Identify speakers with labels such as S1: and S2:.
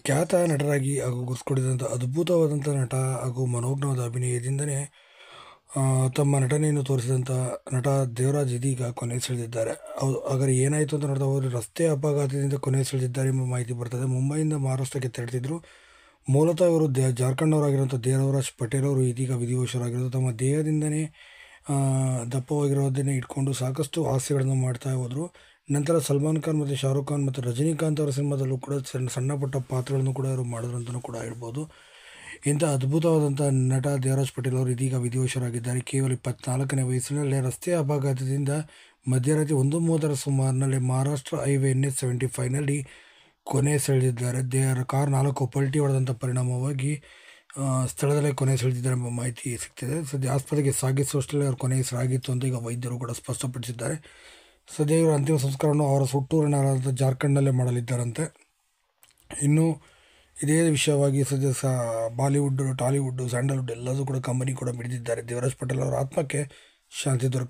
S1: ಖ್ಯಾತ ನಟರಾಗಿ ಹಾಗೂ ಗುರುತಿಸಿಕೊಂಡಿದ್ದಂಥ ಅದ್ಭುತವಾದಂಥ ನಟ ಹಾಗೂ ಮನೋಜ್ಞವಾದ ಅಭಿನಯದಿಂದಲೇ ತಮ್ಮ ನಟನೆಯನ್ನು ತೋರಿಸಿದಂಥ ನಟ ದೇವರಾಜ್ ಇದೀಗ ಕೊನೆ ಸೆಳೆದಿದ್ದಾರೆ ಹೌದು ಹಾಗಾದ್ರೆ ಏನಾಯಿತು ಅಂತ ನೋಡ್ತಾ ಹೋದರೆ ರಸ್ತೆ ಅಪಘಾತದಿಂದ ಕೊನೆ ಸೆಳೆದಿದ್ದಾರೆ ಎಂಬ ಮಾಹಿತಿ ಬರ್ತದೆ ಮುಂಬೈಯಿಂದ ಮಹಾರಾಷ್ಟ್ರಕ್ಕೆ ತೆರಳುತ್ತಿದ್ದರು ಮೂಲತಃ ಇವರು ದೇ ಜಾರ್ಖಂಡ್ನವರಾಗಿರುವಂಥ ದೇವರಾಜ್ ಪಟೇಲ್ ಅವರು ಇದೀಗ ವಿಧಿವಶರಾಗಿರೋದು ತಮ್ಮ ದೇಹದಿಂದನೇ ಆ, ದಪ್ಪವಾಗಿರೋದನ್ನೇ ಇಟ್ಕೊಂಡು ಸಾಕಷ್ಟು ಹಾಸ್ಯಗಳನ್ನು ಮಾಡ್ತಾ ಹೋದರು ನಂತರ ಸಲ್ಮಾನ್ ಖಾನ್ ಮತ್ತು ಶಾರುಖ್ ಖಾನ್ ಮತ್ತು ರಜನಿಕಾಂತ್ ಅವರ ಸಿನಿಮಾದಲ್ಲೂ ಕೂಡ ಸಣ್ಣ ಸಣ್ಣ ಪುಟ್ಟ ಪಾತ್ರಗಳನ್ನು ಕೂಡ ಇವರು ಮಾಡಿದ್ರು ಅಂತಲೂ ಕೂಡ ಹೇಳ್ಬೋದು ಇಂಥ ಅದ್ಭುತವಾದಂಥ ನಟ ದೇವರಾಜ್ ಪಟೇಲ್ ಅವರು ಇದೀಗ ವಿಧಿವಶರಾಗಿದ್ದಾರೆ ಕೇವಲ ಇಪ್ಪತ್ನಾಲ್ಕನೇ ವಯಸ್ಸಿನಲ್ಲೇ ರಸ್ತೆ ಅಪಘಾತದಿಂದ ಮಧ್ಯರಾತ್ರಿ ಒಂದು ಮೂವತ್ತರ ಸುಮಾರಿನಲ್ಲಿ Maharashtra highway N S seventy ಫೈವ್ನಲ್ಲಿ ಕೊನೆ ಸೆಳೆದಿದ್ದಾರೆ ದೇವರ ಕಾರ್ ನಾಲ್ಕು ಪಲ್ಟಿ ಹೊಡೆದಂಥ ಪರಿಣಾಮವಾಗಿ ಆ, ಸ್ಥಳದಲ್ಲೇ ಕೊನೆ ಸೆಳೆದಿದ್ದಾರೆ ಎಂಬ ಮಾಹಿತಿ ಸಿಗ್ತಿದೆ ಸದ್ಯ ಆಸ್ಪತ್ರೆಗೆ ಸಾಗಿಸುವಷ್ಟರಲ್ಲಿ ಅವ್ರ ಕೊನೆ ಹೆಸರಾಗಿತ್ತು ಅಂತ ಈಗ ವೈದ್ಯರು ಕೂಡ ಸ್ಪಷ್ಟಪಡಿಸಿದ್ದಾರೆ ಸದ್ಯ ಇವರ ಅಂತಿಮ ಸಂಸ್ಕಾರವನ್ನು ಅವರ ಸುಟ್ಟೂರಿನಾದಂಥ ಜಾರ್ಖಂಡ್ನಲ್ಲೇ ಮಾಡಲಿದ್ದಾರಂತೆ ಇನ್ನು ಇದೇ ವಿಷಯವಾಗಿ ಸದ್ಯ ಸ ಬಾಲಿವುಡ್ ಟಾಲಿವುಡ್ ಸ್ಯಾಂಡಲ್ವುಡ್ ಎಲ್ಲದೂ ಕೂಡ ಕಂಬನಿ ಕೂಡ ಮಿಡಿದಿದ್ದಾರೆ ದೇವರಾಜ್ ಪಟೇಲ್ ಅವರ ಆತ್ಮಕ್ಕೆ ಶಾಂತಿ ದೊರಕ